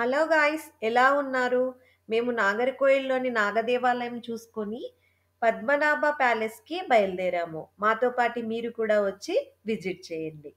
hello guys ఎలా ఉన్నారు మేము నాగర్కోయిల్లోని నాగదేవాలయం చూసుకొని పద్మనాభ ప్యాలెస్కి బయలుదేరాము మాతో పాటు మీరు కూడా వచ్చి విజిట్ చేయండి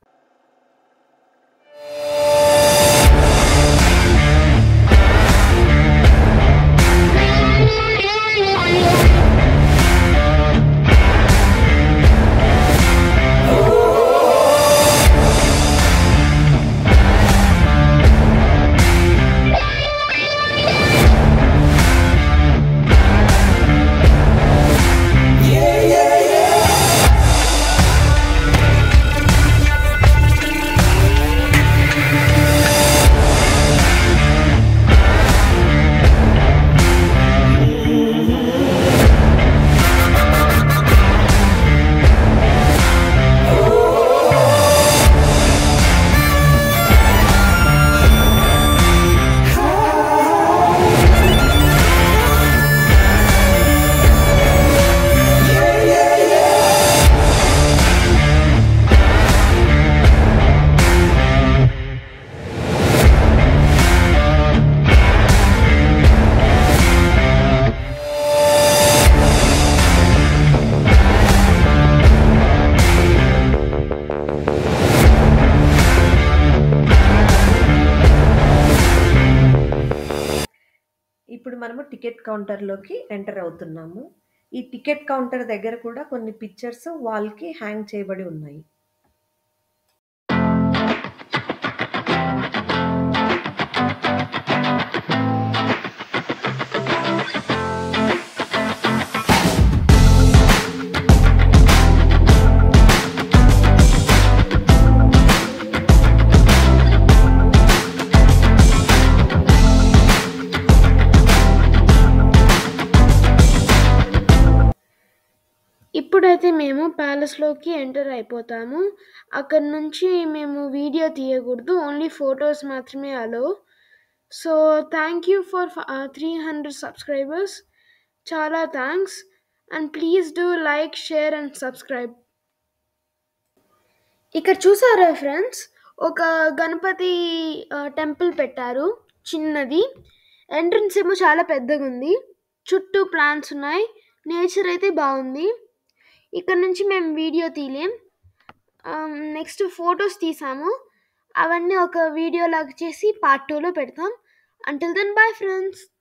ఇప్పుడు మనము టికెట్ కౌంటర్లోకి ఎంటర్ అవుతున్నాము ఈ టికెట్ కౌంటర్ దగ్గర కూడా కొన్ని పిక్చర్స్ వాల్కి హ్యాంగ్ చేయబడి ఉన్నాయి ఇప్పుడైతే మేము ప్యాలెస్లోకి ఎంటర్ అయిపోతాము అక్కడ నుంచి మేము వీడియో తీయకూడదు ఓన్లీ ఫొటోస్ మాత్రమే allow so thank you for three hundred subscribers చాలా thanks and please do like share and subscribe ఇక్కడ చూసారా ఫ్రెండ్స్ ఒక గణపతి టెంపుల్ పెట్టారు చిన్నది ఎంట్రన్స్ ఏమో చాలా పెద్దగా ఉంది చుట్టూ ప్లాంట్స్ ఉన్నాయి నేచర్ అయితే బాగుంది ఇక్కడ నుంచి మేము వీడియో తీయలేం నెక్స్ట్ ఫొటోస్ తీసాము అవన్నీ ఒక వీడియో లాగా చేసి పార్ట్ టూలో పెడతాం అంటిల్ దెన్ బాయ్ ఫ్రెండ్స్